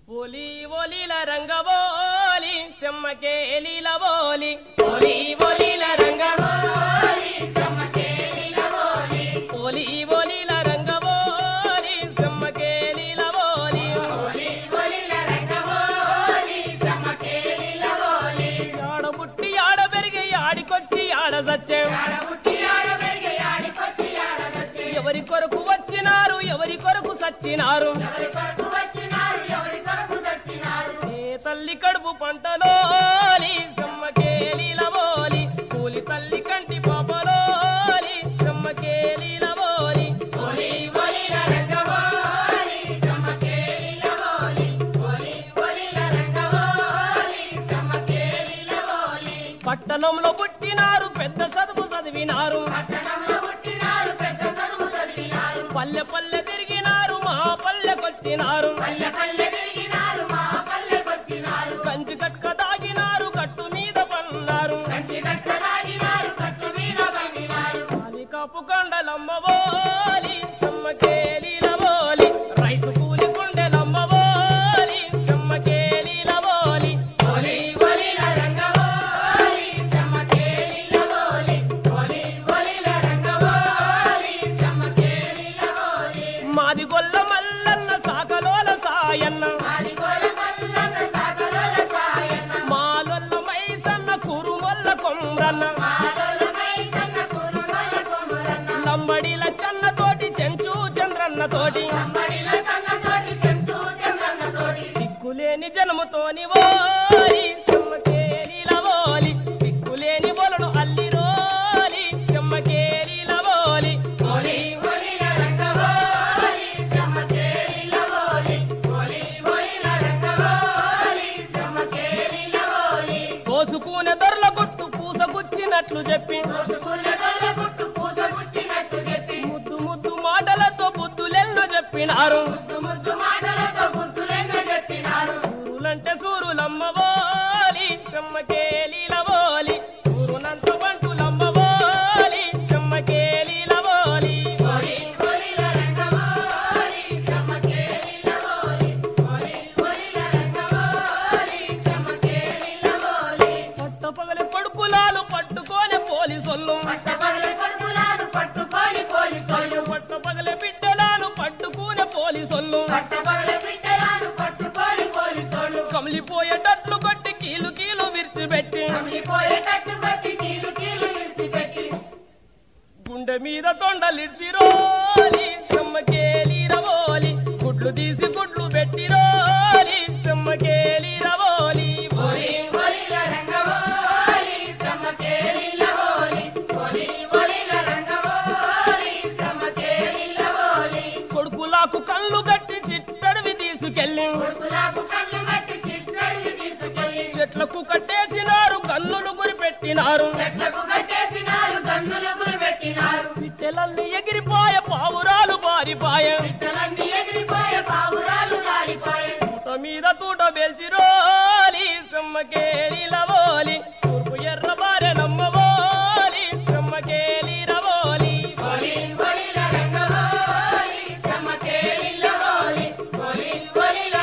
ఒలి ఒలిల రంగబోలి సెమ్మకేలిల బోలి ఒలి ఒలిల రంగబోలి ఒలి ఒలిల రంగబోలి సెమ్మకేలిల బోలి ఆడ పుట్టి ఆడ పెరిగి ఆడికొచ్చి ఆడ సత్యం ఎవరి కొరకు వచ్చినారు ఎవరి కొరకు సచ్చినారు ఏ తల్లి కడుపు పంటలోలి సమ్మకేలిల బోలి కూలి తల్లి కంటి పాపలోలి సమ్మకేలిల బోలి ఒలి ఒలిల రంగబోలి పట్టణంలో పుట్టినారు పెద్ద చదువు చదివినారు పల్లె పల్లె తిరిగినారు మా పల్లెకొచ్చినారు కంచి కట్క దాగినారు కట్టు మీద పన్నారు కాపు కొండలమ్మవోలి చెమ్మకేలిల బోలి రైతు కూలి కొండలమ్మవోలి చెమ్మకేలిల బోలి ఒలి ఒలిల రంగబోలి మాది గొల్ల మల్లన్న సాకలోల సాయన్న మాలొల్ల మైసన్న కురుమొల్ల కొమ్రన్న లంబడిల చన్న తోటి చెంచు చంద్రన్న తోటి దిక్కులేని జనముతోని ఓలి చెమ్మకేలిల ఓలి దిక్కులేని బొలను అల్లి రోలి చెమ్మకేలిల ఓలి ఓలి కోసుకునే దొరల గుట్టు పూసగుచ్చినట్లు చెప్పి ముద్దు ముద్దు మాటలతో బుద్ధులెన్నో చెప్పినారు సూరులంటే సూరులమ్మవోలి చెమ్మకేలిలవోలి సూరునంత బంటులమ్మవోలి చెమ్మకేలిలవోలి పట్ట పగలి కొడుకులాలు పట్టుకోని పోలీసొల్లు పట్టుకొని పోలీసోళ్ళు పట్ట పగలి బిడ్డలాను పట్టుకునే పోలీసొల్లు పట్టపగల బిడ్డలను పట్టుకొని పోలీసోళ్ళు కమిలిపోయేటట్లు కొట్టి కీలు కీలు విరిచిపెట్టి కమిలిపోయేటట్టు కొట్టి కీలు కీలు విడిచిపెట్టి గుండె మీద తొండలిడ్చి రోలి చెమ్మకేలి రవోలి గుడ్లు తీసి గుడ్లు పెట్టి రోలి చెమ్మకేలి రవోలి ఓలి ఓలిల రంగవోలి సమకేలిల ఓలి ఓలి ఓలిల రంగవోలి సమకేలిల ఓలి కొడుకులకు కళ్ళు కట్టి చిట్టడివి తీసుకెళ్ళి కొడుకులకు కళ్ళు కట్టి చిత్తడిని తీసుకెళ్ళి చెట్లకు కట్టేసినారు కన్నులు గురిపెట్టినారు చెట్లకు కట్టేసినారు కన్నులు గురిపెట్టినారు పిట్టెలల్ని ఎగిరిపోయే పావురాలు పారిపాయ పిట్టలన్నీ ఎగిరిపోయే పావురాలు రాలిపోయే తూట మీద తూట బెల్చి రోలి చెమ్మకేలి రవోలి తూర్పు ఎర్ర బారె నమ్మవోలి చెమ్మకేలి రవోలి ఓలి ఓలిల రంగవోలి సమకేలిల ఓలి ఓలి ఓలిల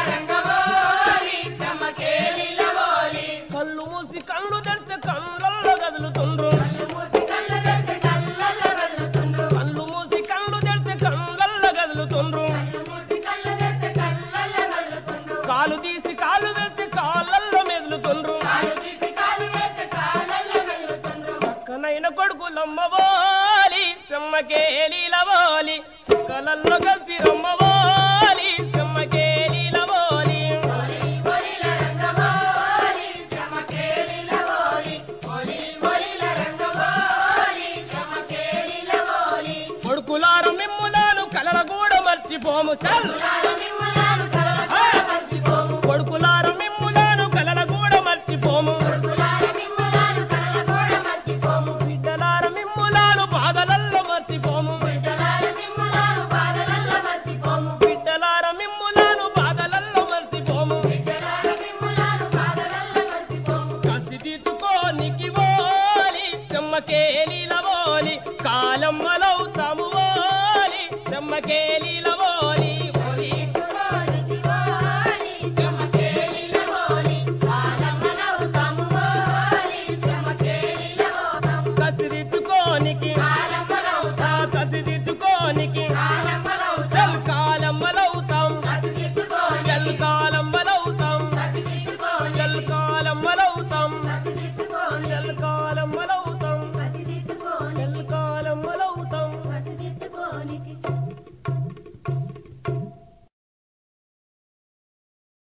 రంగవోలి సమకేలిల ఓలి కళ్ళు మూసి కళ్ళు తెరిస్తే కళ్ళల్లో కదులుతుండ్రు కళ్ళు మూసి కళ్ళు తెరిస్తే కళ్ళల్లో కదులుతుండ్రు. కళ్ళు మూసి కళ్ళు తెరిస్తే కళ్ళల్లో కదులుతుండ్రు కళ్ళు మూసి కళ్ళు తెరిస్తే కళ్ళల్లో కదులుతుండ్రు. కాలు తీసి కాలు వేస్తే కాళ్ళల్లో మెదులుతుండ్రు కాలు తీసి కాలు వేస్తే కాళ్ళల్లో కదులుతుండ్రు. కనైన కొడుకులమ్మవోలి చెమ్మకేలిలవోలి కలల్లో కలిసి రమ్మవోలి చెమ్మకేలిలవోలి ఓలి ఓలిల రంగవోలి సమకేలిల ఓలి. ఓలి ఓలిల రంగవోలి సమకేలిల ఓలి. కొడుకులార మిమ్ములాను కలల కూడా మర్చిపోము చల్ కులాల మిమ్ములను కలల కూడా మర్చిపోము. కొడుకులార మిమ్ములాను కలల కూడా మర్చిపోము కులాల మిమ్ములను కలల కూడా మర్చిపోము. బిడ్డలార మిమ్ములాను బాధలల్లో మర్చిపోము బిడ్డలార మిమ్ములను బాధలల్లో మర్చిపోము. బిడ్డలార మిమ్ములాను బాధలల్లో మర్చిపోము బిడ్డలార మిమ్ములను బాధలల్లో మర్చిపోము. కసి తీర్చుకోనికి ఓలి చెమ్మకేలిల ఓలి కాలమ్మలవుతాము ఓలి చెమ్మకేలిల